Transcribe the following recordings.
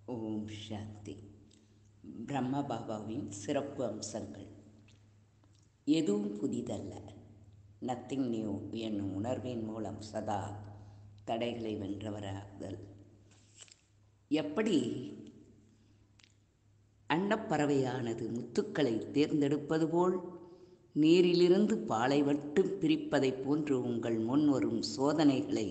ஓம் சாந்தி பிரம்ம பாபாவின் சிறப்பு அம்சங்கள் எதுவும் புதிதல்ல நத்திங் நியூ என்னும் உணர்வின் மூலம் சதா தடைகளை வென்றவராகுதல் எப்படி அன்னப்பறவையானது முத்துக்களை தேர்ந்தெடுப்பது போல் நீரிலிருந்து பாலை மட்டும் பிரிப்பதைப் போன்று உங்கள் முன் வரும் சோதனைகளை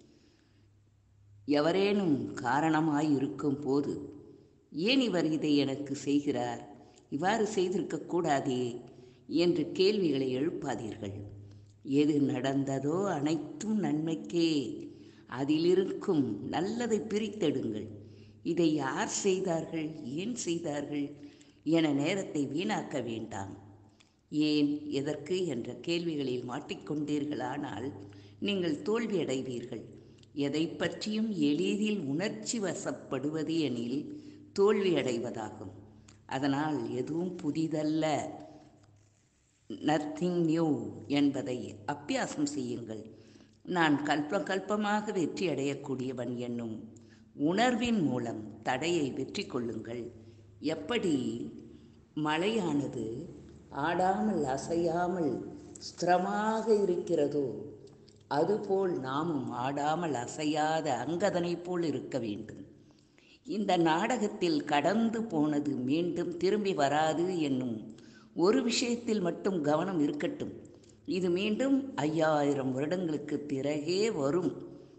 எவரேனும் காரணமாயிருக்கும் போது ஏன் இவர் இதை எனக்கு செய்கிறார் இவ்வாறு செய்திருக்கக்கூடாதே என்று கேள்விகளை எழுப்பாதீர்கள் எது நடந்ததோ அனைத்தும் நன்மைக்கே அதிலிருக்கும் நல்லதை பிரித்தெடுங்கள் இதை யார் செய்தார்கள் ஏன் செய்தார்கள் என நேரத்தை வீணாக்க வேண்டாம் ஏன் எதற்கு என்ற கேள்விகளில் மாட்டிக்கொண்டீர்களானால் நீங்கள் தோல்வியடைவீர்கள் எதை பற்றியும் எளிதில் உணர்ச்சி வசப்படுவது எனில் தோல்வியடைவதாகும் அதனால் எதுவும் புதிதல்ல நத்திங் நியூ என்பதை அபியாசம் செய்யுங்கள் நான் கல்ப கல்பமாக வெற்றி அடையக்கூடியவன் என்னும் உணர்வின் மூலம் தடையை வெற்றி கொள்ளுங்கள் எப்படி மழையானது ஆடாமல் அசையாமல் ஸ்திரமாக இருக்கிறதோ அதுபோல் நாமும் ஆடாமல் அசையாத அங்கதனைப் போல் இருக்க வேண்டும் இந்த நாடகத்தில் கடந்து போனது மீண்டும் திரும்பி வராது என்னும் ஒரு விஷயத்தில் மட்டும் கவனம் இருக்கட்டும் இது மீண்டும் ஐயாயிரம் வருடங்களுக்கு பிறகே வரும்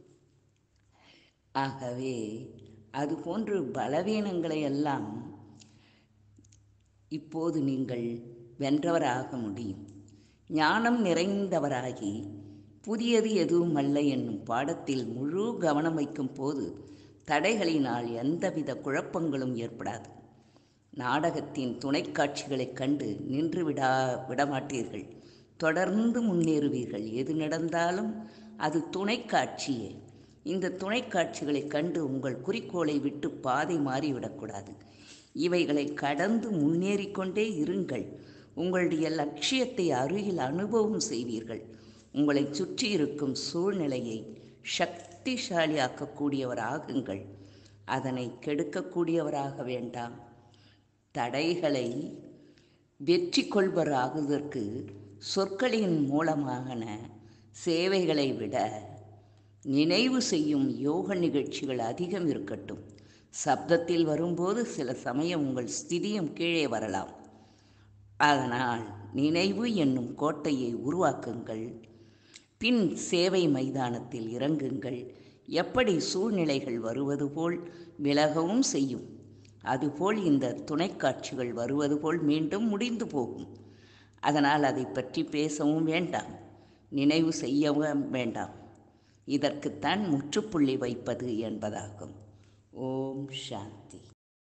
ஆகவே அதுபோன்று பலவீனங்களை எல்லாம் இப்போது நீங்கள் வென்றவராக முடியும் ஞானம் நிறைந்தவராகி புதியது எதுவும் அல்ல என்னும் பாடத்தில் முழு கவனம் வைக்கும் போது தடைகளினால் எந்தவித குழப்பங்களும் ஏற்படாது நாடகத்தின் துணைக்காட்சிகளைக் கண்டு நின்று விடா விடமாட்டீர்கள் தொடர்ந்து முன்னேறுவீர்கள் எது நடந்தாலும் அது துணைக்காட்சியே இந்த துணைக்காட்சிகளைக் கண்டு உங்கள் குறிக்கோளை விட்டு பாதை மாறிவிடக்கூடாது இவைகளை கடந்து முன்னேறிக்கொண்டே இருங்கள் உங்களுடைய லட்சியத்தை அருகில் அனுபவம் செய்வீர்கள் உங்களை சுற்றி இருக்கும் சூழ்நிலையை சக்திசாலியாக்கக்கூடியவராகுங்கள் அதனை கெடுக்கக்கூடியவராக வேண்டாம் தடைகளை வெற்றி கொள்வராகுவதற்கு சொற்களின் மூலமான சேவைகளை விட நினைவு செய்யும் யோக நிகழ்ச்சிகள் அதிகம் இருக்கட்டும் சப்தத்தில் வரும்போது சில சமயம் உங்கள் ஸ்திதியும் கீழே வரலாம் அதனால் நினைவு என்னும் கோட்டையை உருவாக்குங்கள் பின் சேவை மைதானத்தில் இறங்குங்கள் எப்படி சூழ்நிலைகள் வருவது போல் விலகவும் செய்யும் அதுபோல் இந்த துணைக்காட்சிகள் வருவது போல் மீண்டும் முடிந்து போகும் அதனால் அதை பற்றி பேசவும் வேண்டாம் நினைவு செய்யவும் வேண்டாம் இதற்குத்தான் முற்றுப்புள்ளி வைப்பது என்பதாகும் ஓம் சாந்தி